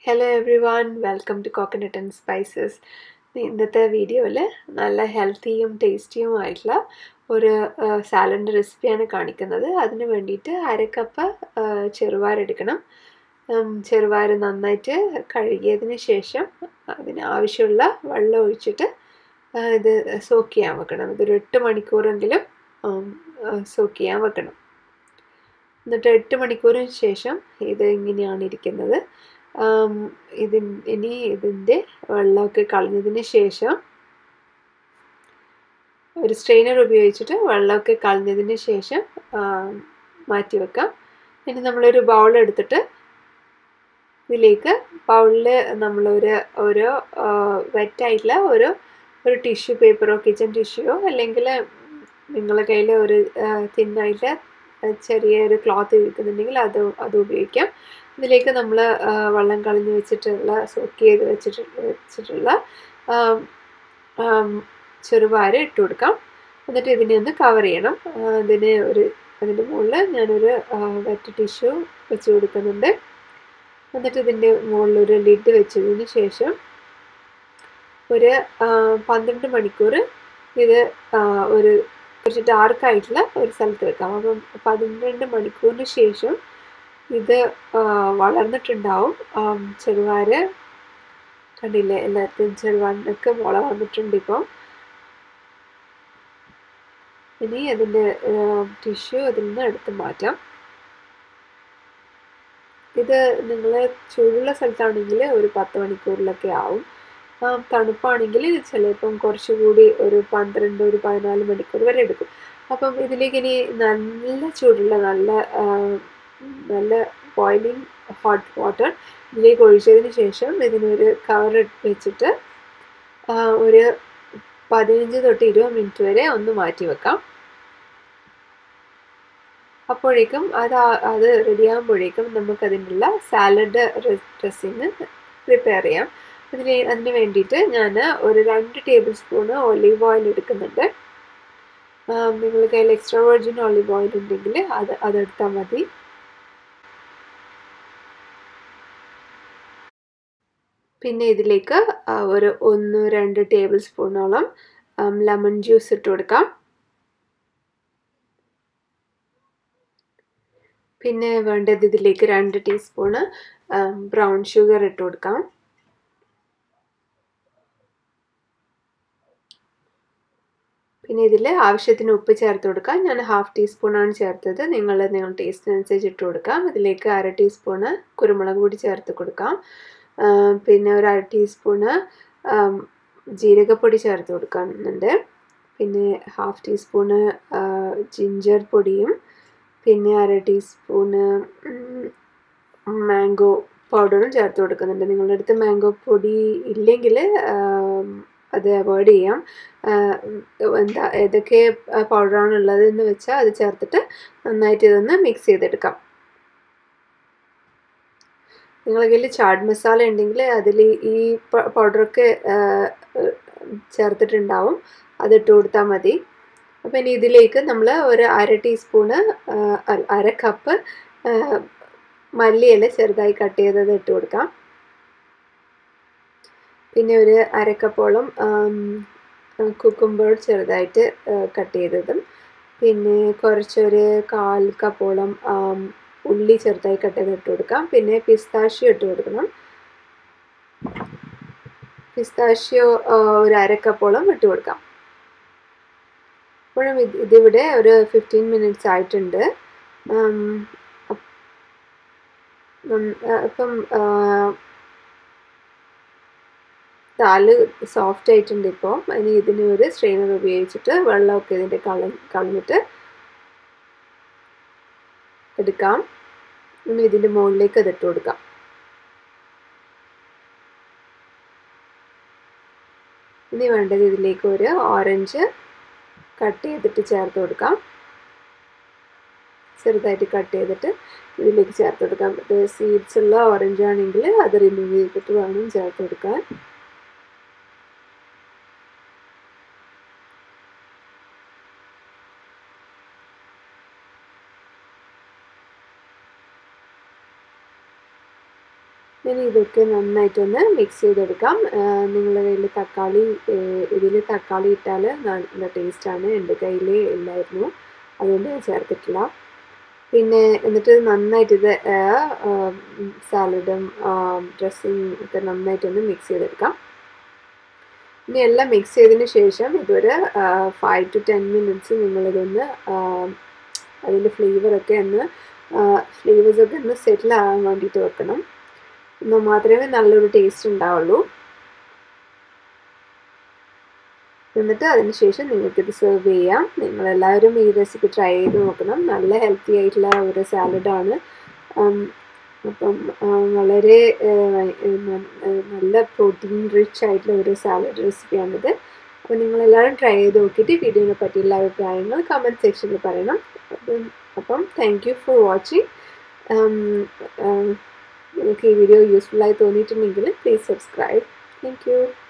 hello everyone welcome to coconut and spices ഇന്നത്തെ വീഡിയോയിൽ നല്ല ഹെൽത്തിയും ടേസ്റ്റിയുമായിട്ടുള്ള ഒരു സാലഡിൻ്റെ റെസിപ്പിയാണ് കാണിക്കുന്നത് അതിന് വേണ്ടിയിട്ട് അര കപ്പ് ചെറുപയറെടുക്കണം ചെറുപയർ നന്നായിട്ട് കഴുകിയതിന് ശേഷം അതിന് ആവശ്യമുള്ള വെള്ളം ഒഴിച്ചിട്ട് ഇത് സോക്ക് ചെയ്യാൻ വെക്കണം ഇതൊരു എട്ട് മണിക്കൂറെങ്കിലും സോക്ക് ചെയ്യാൻ വെക്കണം എന്നിട്ട് എട്ട് മണിക്കൂറിന് ശേഷം ഇത് ഇങ്ങനെയാണ് ഇരിക്കുന്നത് ഇതിൻ ഇനി ഇതിൻ്റെ വെള്ളമൊക്കെ കളഞ്ഞതിന് ശേഷം ഒരു സ്ട്രെയിനർ ഉപയോഗിച്ചിട്ട് വെള്ളമൊക്കെ കളഞ്ഞതിന് ശേഷം മാറ്റി വെക്കാം ഇനി നമ്മളൊരു ബൗൾ എടുത്തിട്ട് ഇതിലേക്ക് ബൗളിൽ നമ്മളൊരു ഓരോ വെറ്റായിട്ടുള്ള ഒരു ഒരു ടിഷ്യൂ പേപ്പറോ കിച്ചൺ ടിഷ്യൂയോ അല്ലെങ്കിൽ നിങ്ങളുടെ കയ്യിൽ ഒരു തിന്നായിട്ട് ചെറിയൊരു ക്ലോത്ത് ഇരിക്കുന്നുണ്ടെങ്കിൽ അത് അത് ഉപയോഗിക്കാം ഇതിലേക്ക് നമ്മൾ വെള്ളം കളഞ്ഞ് വെച്ചിട്ടുള്ള സോക്ക് ചെയ്ത് വെച്ചിട്ട് വെച്ചിട്ടുള്ള ചെറുപയർ ഇട്ട് കൊടുക്കാം എന്നിട്ട് ഇതിനെ ഒന്ന് കവർ ചെയ്യണം അതിന് ഒരു അതിൻ്റെ മുകളിൽ ഞാനൊരു വെറ്റ് ടിഷ്യൂ വെച്ച് കൊടുക്കുന്നുണ്ട് എന്നിട്ട് ഇതിൻ്റെ മുകളിൽ ഒരു ലിഡ് വെച്ചതിന് ശേഷം ഒരു പന്ത്രണ്ട് മണിക്കൂർ ഇത് ഒരു കുറച്ച് ഡാർക്കായിട്ടുള്ള ഒരു സ്ഥലത്ത് വെക്കാം അപ്പം പന്ത്രണ്ട് മണിക്കൂറിന് ശേഷം ഇത് വളർന്നിട്ടുണ്ടാവും ചെറുവാര കണ്ടില്ലേ എല്ലാത്തിനും ചെറുവാനൊക്കെ മുള വന്നിട്ടുണ്ട് ഇപ്പം ഇനി അതിൻ്റെ ടിഷ്യൂ അതിൽ നിന്ന് എടുത്ത് മാറ്റാം ഇത് നിങ്ങൾ ചൂടുള്ള സ്ഥലത്താണെങ്കിൽ ഒരു പത്ത് മണിക്കൂറിലൊക്കെ ആവും തണുപ്പാണെങ്കിൽ ചിലപ്പം കുറച്ചുകൂടി ഒരു പന്ത്രണ്ട് ഒരു പതിനാല് മണിക്കൂർ വരെ എടുക്കും അപ്പം ഇതിലേക്ക് ഇനി നല്ല ചൂടുള്ള നല്ല നല്ല ബോയിലിംഗ് ഹോട്ട് വാട്ടർ ഇതിലേക്ക് ഒഴിച്ചതിന് ശേഷം ഇതിനൊരു കവർ വെച്ചിട്ട് ഒരു പതിനഞ്ച് തൊട്ട് ഇരുപത് മിനിറ്റ് വരെ ഒന്ന് മാറ്റി വെക്കാം അപ്പോഴേക്കും അത് അത് റെഡിയാകുമ്പോഴേക്കും നമുക്കതിനുള്ള സാലഡ് ഡ്രസ്സിങ് പ്രിപ്പയർ ചെയ്യാം അതിന് അതിന് വേണ്ടിയിട്ട് ഞാൻ ഒരു രണ്ട് ടേബിൾ സ്പൂണ് ഒലീവ് ഓയിൽ എടുക്കുന്നുണ്ട് നിങ്ങൾ കയ്യിൽ എക്സ്ട്രാ വെർജിൻ ഒലീവ് ഓയിൽ ഉണ്ടെങ്കിൽ അത് അതെടുത്താൽ മതി പിന്നെ ഇതിലേക്ക് ഒരു ഒന്ന് രണ്ട് ടേബിൾ സ്പൂണോളം ലെമൺ ജ്യൂസ് ഇട്ട് കൊടുക്കാം പിന്നെ വേണ്ടത് ഇതിലേക്ക് രണ്ട് ടീസ്പൂണ് ബ്രൗൺ ഷുഗർ ഇട്ട് കൊടുക്കാം പിന്നെ ഇതിൽ ആവശ്യത്തിന് ഉപ്പ് ചേർത്ത് കൊടുക്കാം ഞാൻ ഹാഫ് ടീസ്പൂണാണ് ചേർത്തത് നിങ്ങൾ നിങ്ങൾ ടേസ്റ്റിനനുസരിച്ച് ഇട്ട് കൊടുക്കാം ഇതിലേക്ക് അര ടീസ്പൂണ് കുരുമുളക് പൊടി ചേർത്ത് കൊടുക്കാം പിന്നെ ഒരു അര ടീസ്പൂണ് ജീരകപ്പൊടി ചേർത്ത് കൊടുക്കുന്നുണ്ട് പിന്നെ ഹാഫ് ടീസ്പൂണ് ജിഞ്ചർ പൊടിയും പിന്നെ അര ടീസ്പൂണ് മാംഗോ പൗഡറും ചേർത്ത് കൊടുക്കുന്നുണ്ട് നിങ്ങളുടെ അടുത്ത് മാംഗോ പൊടി ഇല്ലെങ്കിൽ അത് അവോയ്ഡ് ചെയ്യാം എന്താ ഏതൊക്കെ പൗഡറാണ് ഉള്ളതെന്ന് വെച്ചാൽ അത് ചേർത്തിട്ട് നന്നായിട്ട് ഇതൊന്ന് മിക്സ് ചെയ്തെടുക്കാം നിങ്ങളുടെ കയ്യിൽ ചാട്ട് മസാല ഉണ്ടെങ്കിൽ അതിൽ ഈ പൗഡറൊക്കെ ചേർത്തിട്ടുണ്ടാവും അതിട്ട് കൊടുത്താൽ മതി അപ്പോൾ ഇനി ഇതിലേക്ക് നമ്മൾ ഒരു അര ടീസ്പൂണ് അര കപ്പ് മല്ലിയില ചെറുതായി കട്ട് ചെയ്തത് ഇട്ട് കൊടുക്കാം പിന്നെ ഒരു അരക്കപ്പോളം കുക്കുംബർ ചെറുതായിട്ട് കട്ട് ചെയ്തതും പിന്നെ കുറച്ചൊരു കാൽ കപ്പോളം ഉള്ളി ചെറുതായി കട്ട് ചെയ്ത് ഇട്ട് കൊടുക്കാം പിന്നെ പിസ്താഷ്യോ ഇട്ട് കൊടുക്കണം പിസ്താഷ്യോ ഒരു അരക്കപ്പോളം ഇട്ട് കൊടുക്കാം ഇപ്പോഴും ഇതിവിടെ ഒരു ഫിഫ്റ്റീൻ മിനിറ്റ്സ് ആയിട്ടുണ്ട് ഇപ്പം ദാല് സോഫ്റ്റ് ആയിട്ടുണ്ട് ഇപ്പോൾ ഇനി ഇതിന് ഒരു സ്ട്രെയിനർ ഉപയോഗിച്ചിട്ട് വെള്ളമൊക്കെ ഇതിൻ്റെ കള കളഞ്ഞിട്ട് എടുക്കാം ഇനി ഇതിൻ്റെ മുകളിലേക്ക് അതിട്ട് കൊടുക്കാം ഇനി വേണ്ടത് ഇതിലേക്ക് ഒരു ഓറഞ്ച് കട്ട് ചെയ്തിട്ട് ചേർത്ത് കൊടുക്കാം ചെറുതായിട്ട് കട്ട് ചെയ്തിട്ട് ഇതിലേക്ക് ചേർത്ത് കൊടുക്കാം ഇത് സീഡ്സ് ഉള്ള ഓറഞ്ച് ആണെങ്കിൽ അത് റിമൂവ് ചെയ്തിട്ട് വേണം ചേർത്ത് കൊടുക്കാൻ ഇനി ഇതൊക്കെ നന്നായിട്ടൊന്ന് മിക്സ് ചെയ്തെടുക്കാം നിങ്ങളുടെ കയ്യിൽ തക്കാളി ഇതിൽ തക്കാളി ഇട്ടാൽ നല്ല ടേസ്റ്റാണ് എൻ്റെ കയ്യിൽ ഇല്ലായിരുന്നു അതുകൊണ്ട് ഞാൻ ചേർത്തിട്ടില്ല പിന്നെ എന്നിട്ട് നന്നായിട്ട് ഇത് സാലഡും ഡ്രസ്സിങ് ഒക്കെ നന്നായിട്ടൊന്ന് മിക്സ് ചെയ്തെടുക്കാം ഇനി എല്ലാം മിക്സ് ചെയ്തതിന് ശേഷം ഇതൊരു ഫൈവ് ടു ടെൻ മിനിറ്റ്സ് നിങ്ങളിതൊന്ന് അതിൻ്റെ ഫ്ലേവറൊക്കെ ഒന്ന് ഫ്ലേവേഴ്സൊക്കെ ഒന്ന് സെറ്റിൽ ആകാൻ വേണ്ടിയിട്ട് വെക്കണം എന്നാൽ മാത്രമേ നല്ലൊരു ടേസ്റ്റ് ഉണ്ടാവുള്ളൂ എന്നിട്ട് അതിന് ശേഷം നിങ്ങൾക്കിത് സെർവ് ചെയ്യാം നിങ്ങളെല്ലാവരും ഈ റെസിപ്പി ട്രൈ ചെയ്ത് നോക്കണം നല്ല ഹെൽത്തി ആയിട്ടുള്ള ഒരു സാലഡാണ് അപ്പം വളരെ നല്ല പ്രോട്ടീൻ റിച്ച് ആയിട്ടുള്ള ഒരു സാലഡ് റെസിപ്പിയാണിത് അപ്പോൾ നിങ്ങളെല്ലാവരും ട്രൈ ചെയ്ത് നോക്കിയിട്ട് വീഡിയോനെ പറ്റിയുള്ള അഭിപ്രായങ്ങൾ കമൻറ്റ് സെക്ഷനിൽ പറയണം അപ്പം അപ്പം താങ്ക് യു ഫോർ വാച്ചിങ് നിങ്ങൾക്ക് ഈ വീഡിയോ യൂസ്ഫുള്ളായി തോന്നിയിട്ടുണ്ടെങ്കിൽ പ്ലീസ് സബ്സ്ക്രൈബ് താങ്ക് യു